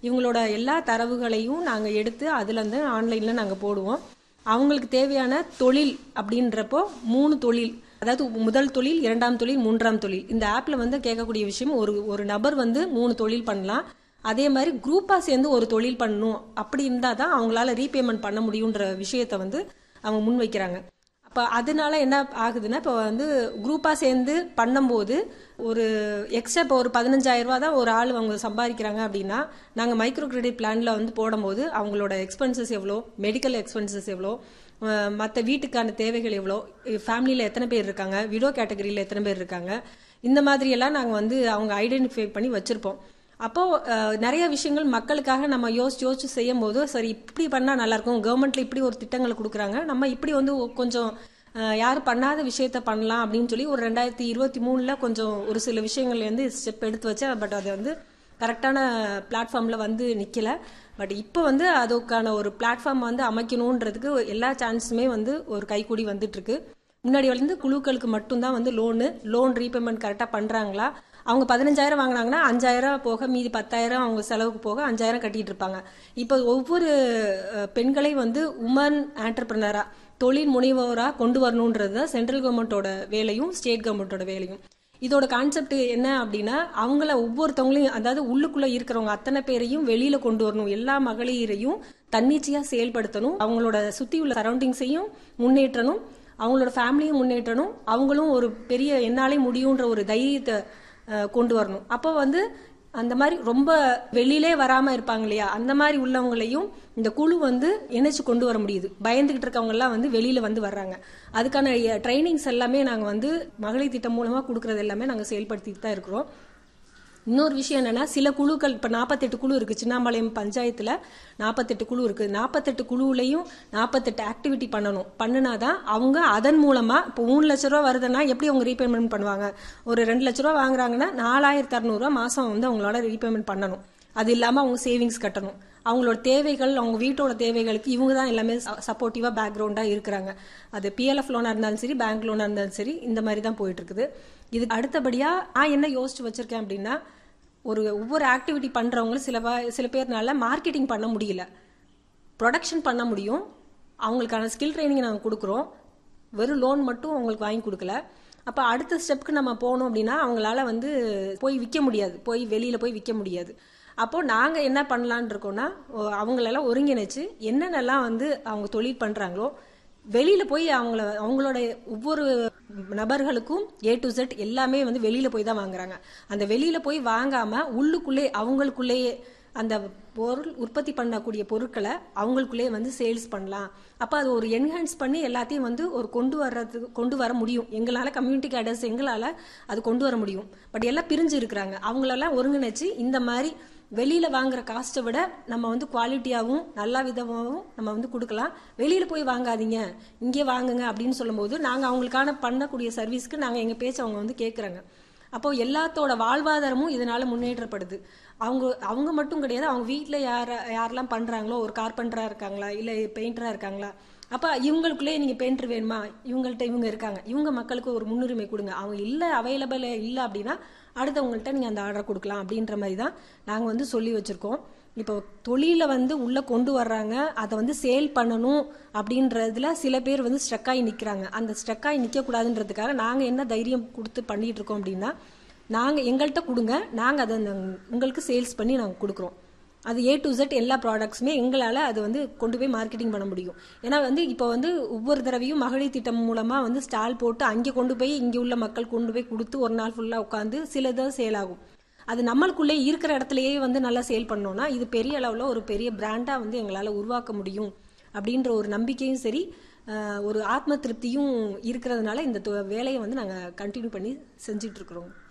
இவங்களோட எல்லா தரவுகளையும் நாங்கள் எடுத்து அதுல இருந்து ஆன்லைனில் நாங்கள் போடுவோம் அவங்களுக்கு தேவையான தொழில் அப்படின்றப்போ மூணு தொழில் அதாவது முதல் தொழில் இரண்டாம் தொழில் மூன்றாம் தொழில் இந்த ஆப்ல வந்து கேட்கக்கூடிய விஷயம் ஒரு ஒரு நபர் வந்து மூணு தொழில் பண்ணலாம் அதே மாதிரி குரூப்பா சேர்ந்து ஒரு தொழில் பண்ணணும் அப்படி இருந்தால் தான் அவங்களால ரீபேமெண்ட் பண்ண முடியுன்ற விஷயத்த வந்து அவங்க முன் வைக்கிறாங்க அப்போ அதனால என்ன ஆகுதுன்னா இப்போ வந்து குரூப்பாக சேர்ந்து பண்ணும்போது ஒரு எக்ஸ்ட்ரா இப்போ ஒரு பதினஞ்சாயிரம் ரூபா தான் ஒரு ஆள் அவங்க சம்பாதிக்கிறாங்க அப்படின்னா நாங்கள் மைக்ரோ கிரெடிட் பிளான்ல வந்து போடும்போது அவங்களோட எக்ஸ்பென்சஸ் எவ்வளோ மெடிக்கல் எக்ஸ்பென்சஸ் எவ்வளோ மற்ற வீட்டுக்கான தேவைகள் எவ்வளோ ஃபேமிலியில் எத்தனை பேர் இருக்காங்க விடோ கேட்டகரியில் எத்தனை பேர் இருக்காங்க இந்த மாதிரி எல்லாம் நாங்கள் வந்து அவங்க ஐடென்டிஃபை பண்ணி வச்சிருப்போம் அப்போ அஹ், நிறைய விஷயங்கள் மக்களுக்காக நம்ம யோசிச்சு யோசிச்சு செய்யும் போது சரி இப்படி பண்ணா நல்லா இருக்கும் கவர்மெண்ட்ல இப்படி ஒரு திட்டங்களை கொடுக்குறாங்க நம்ம இப்படி வந்து ஒ- கொஞ்சம் அஹ், யாரும் பண்ணாத விஷயத்த பண்ணலாம் அப்படின்னு சொல்லி ஒரு ரெண்டாயிரத்தி இருபத்தி மூணுல கொஞ்சம் ஒரு சில விஷயங்கள்ல இருந்து ஸ்டெப் எடுத்து வச்சேன் பட் அது வந்து கரெக்டான பிளாட்ஃபார்ம்ல வந்து நிக்கல பட் இப்போ வந்து அதுக்கான ஒரு பிளாட்ஃபார்ம் வந்து அமைக்கணுன்றதுக்கு எல்லா சான்ஸுமே வந்து ஒரு கைக்கூடி வந்துட்டு இருக்கு முன்னாடி வந்து குழுக்களுக்கு மட்டும்தான் வந்து லோனு லோன் ரீபேமெண்ட் கரெக்டாக பண்ணுறாங்களா அவங்க பதினஞ்சாயிரம் வாங்கினாங்கன்னா அஞ்சாயிரம் போக மீதி பத்தாயிரம் அவங்க செலவுக்கு போக அஞ்சாயிரம் கட்டிட்டு இருப்பாங்க இப்போ ஒவ்வொரு அஹ், பெண்களையும் வந்து உமன் ஆண்டர்பிரினரா தொழில் முனைவோரா கொண்டு வரணுன்றது தான் சென்ட்ரல் கவர்மெண்ட்டோட வேலையும் ஸ்டேட் கவர்மெண்ட்டோட வேலையும் இதோட கான்செப்ட் என்ன அப்படின்னா அவங்கள ஒவ்வொருத்தவங்களையும் அதாவது உள்ளுக்குள்ள இருக்கிறவங்க அத்தனை பேரையும் வெளியில கொண்டு வரணும் எல்லா மகளிரையும் தன்னிச்சையா செயல்படுத்தணும் அவங்களோட சுத்தி உள்ள சரௌண்டிங்ஸையும் முன்னேற்றணும் அவங்களோட ஃபேமிலியும் முன்னேற்றணும் அவங்களும் ஒரு பெரிய என்னாலே முடியுன்ற ஒரு தைரியத்தை அஹ், கொண்டு வரணும் அப்போ வந்து அந்த மாதிரி ரொம்ப வெளியிலே வராம இருப்பாங்க இல்லையா அந்த மாதிரி உள்ளவங்களையும் இந்த குழு வந்து இணைச்சு கொண்டு வர முடியுது பயந்துகிட்டு இருக்கவங்க எல்லாம் வந்து வெளியில வந்து வர்றாங்க அதுக்கான ட்ரைனிங்ஸ் எல்லாமே நாங்க வந்து மகளிர் திட்டம் மூலமா கொடுக்கறது எல்லாமே நாங்க செயல்படுத்திட்டு தான் இருக்கிறோம் இன்னொரு விஷயம் என்னன்னா சில குழுக்கள் இப்ப நாற்பத்தெட்டு குழு இருக்கு சின்னாம்பாளையம் பஞ்சாயத்துல நாற்பத்தெட்டு குழு இருக்கு நாற்பத்தெட்டு குழுவுலையும் நாற்பத்தெட்டு ஆக்டிவிட்டி பண்ணணும் பண்ணுனாதான் அவங்க அதன் மூலமா இப்போ மூணு லட்ச ரூபா வருதுன்னா எப்படி அவங்க ரீபேமெண்ட் பண்ணுவாங்க ஒரு ரெண்டு லட்ச ரூபா வாங்குறாங்கன்னா நாலாயிரத்தி அறுநூறுவா மாசம் வந்து அவங்களோட ரீபேமெண்ட் பண்ணணும் அது இல்லாம அவங்க சேவிங்ஸ் கட்டணும் அவங்களோட தேவைகள் அவங்க வீட்டோட தேவைகளுக்கு இவங்க தான் எல்லாமே சப்போர்ட்டிவா பேக்ரவுண்டா இருக்கிறாங்க அது பிஎல்எஃப் லோனா இருந்தாலும் சரி பேங்க் லோனா இருந்தாலும் சரி இந்த மாதிரி தான் போயிட்டு இருக்குது இதுக்கு அடுத்தபடியா நான் என்ன யோசிச்சு வச்சிருக்கேன் அப்படின்னா ஒரு ஒவ்வொரு ஆக்டிவிட்டி பண்றவங்க சில பா- சில பேர்னால மார்க்கெட்டிங் பண்ண முடியல ப்ரொடக்ஷன் பண்ண முடியும் அவங்களுக்கான ஸ்கில் ட்ரைனிங் நாங்கள் கொடுக்குறோம் வெறும் லோன் மட்டும் அவங்களுக்கு வாங்கி கொடுக்கல அப்போ அடுத்த ஸ்டெப்க்கு நம்ம போனோம் அப்படின்னா அவங்களால வந்து போய் விற்க முடியாது போய் வெளியில் போய் விற்க முடியாது அப்போ நாங்கள் என்ன பண்ணலான்னு இருக்கோம்னா ஓ, அவங்களெல்லாம் ஒருங்கிணைச்சு என்னென்னலாம் வந்து அவங்க தொழில் பண்ணுறாங்களோ வெளியில போய் அவங்கள அவங்களோட ஒவ்வொரு நபர்களுக்கும் ஏ டு Z எல்லாமே வந்து வெளியில போய் தான் வாங்குறாங்க அந்த வெளியில போய் வாங்காம உள்ளுக்குள்ளே அவங்களுக்குள்ளேயே அந்த பொருள் உற்பத்தி பண்ணக்கூடிய பொருட்களை அவங்களுக்குள்ளே வந்து சேல்ஸ் பண்ணலாம் அப்ப அது ஒரு என்ஹான்ஸ் பண்ணி எல்லாத்தையும் வந்து ஒரு கொண்டு வர்றதுக்கு கொண்டு வர முடியும் எங்களால கம்யூனிட்டி கேடர்ஸ் எங்களால அது கொண்டு வர முடியும் பட் எல்லாம் பிரிஞ்சு இருக்கிறாங்க அவங்களெல்லாம் ஒருங்கிணைச்சு இந்த மாதிரி வெளியில வாங்குற காஸ்ட்டை விட நம்ம வந்து குவாலிட்டியாவும் நல்ல விதமாகவும் நம்ம வந்து கொடுக்கலாம் வெளியில போய் வாங்காதீங்க இங்கே வாங்குங்க அப்படின்னு சொல்லும்போது நாங்க அவங்களுக்கான பண்ணக்கூடிய சர்வீஸ்க்கு நாங்க எங்க பேச்ச அவங்க வந்து கேக்குறாங்க அப்போ எல்லாத்தோட வாழ்வாதாரமும் இதனால முன்னேற்றப்படுது அவங்க அவங்க மட்டும் கிடையாது அவங்க வீட்ல யார யாரெல்லாம் பண்றாங்களோ ஒரு கார்பெண்டரா இருக்காங்களா இல்ல பெயிண்டரா இருக்காங்களா அப்ப இவங்களுக்குள்ளே நீங்க பெயிண்டர் வேணுமா இவங்கள்ட்ட இவங்க இருக்காங்க இவங்க மக்களுக்கு ஒரு முன்னுரிமை கொடுங்க அவங்க இல்ல அவைலபிள் இல்ல அப்படின்னா அடுத்தவங்கள்ட்ட நீங்க அந்த ஆர்டர் கொடுக்கலாம் அப்படின்ற மாதிரி தான் நாங்க வந்து சொல்லி வச்சிருக்கோம் இப்போ தொழில வந்து உள்ள கொண்டு வர்றாங்க அதை வந்து சேல் பண்ணணும் அப்படின்றதுல சில பேர் வந்து ஸ்ட்ரக் ஆகி நிக்கிறாங்க அந்த ஸ்ட்ரக் ஆகி நிக்க கூடாதுன்றதுக்காக நாங்க என்ன தைரியம் கொடுத்து பண்ணிட்டு இருக்கோம் அப்படின்னா நாங்க எங்கள்கிட்ட கொடுங்க நாங்க அதை அந்த உங்களுக்கு சேல்ஸ் பண்ணி நாங்க கொடுக்குறோம் அது ஏ டு Z எல்லா ப்ராடக்ட்ஸுமே எங்களால் அது வந்து கொண்டு போய் மார்க்கெட்டிங் பண்ண முடியும் ஏன்னா வந்து இப்போ வந்து ஒவ்வொரு தடவையும் மகளிர் திட்டம் மூலமாக வந்து ஸ்டால் போட்டு அங்கே கொண்டு போய் இங்கே உள்ள மக்கள் கொண்டு போய் கொடுத்து ஒரு நாள் ஃபுல்லாக உட்காந்து சிலதான் சேல் ஆகும் அது நம்மளுக்குள்ளே இருக்கிற இடத்துலயே வந்து நல்லா சேல் பண்ணோம்னா இது பெரிய அளவில் ஒரு பெரிய பிராண்டாக வந்து எங்களால் உருவாக்க முடியும் அப்படின்ற ஒரு நம்பிக்கையும் சரி அஹ், ஒரு ஆத்ம திருப்தியும் இருக்கிறதுனால இந்த தொ- வேலையை வந்து நாங்கள் கண்டினியூ பண்ணி செஞ்சுட்டு இருக்கிறோம்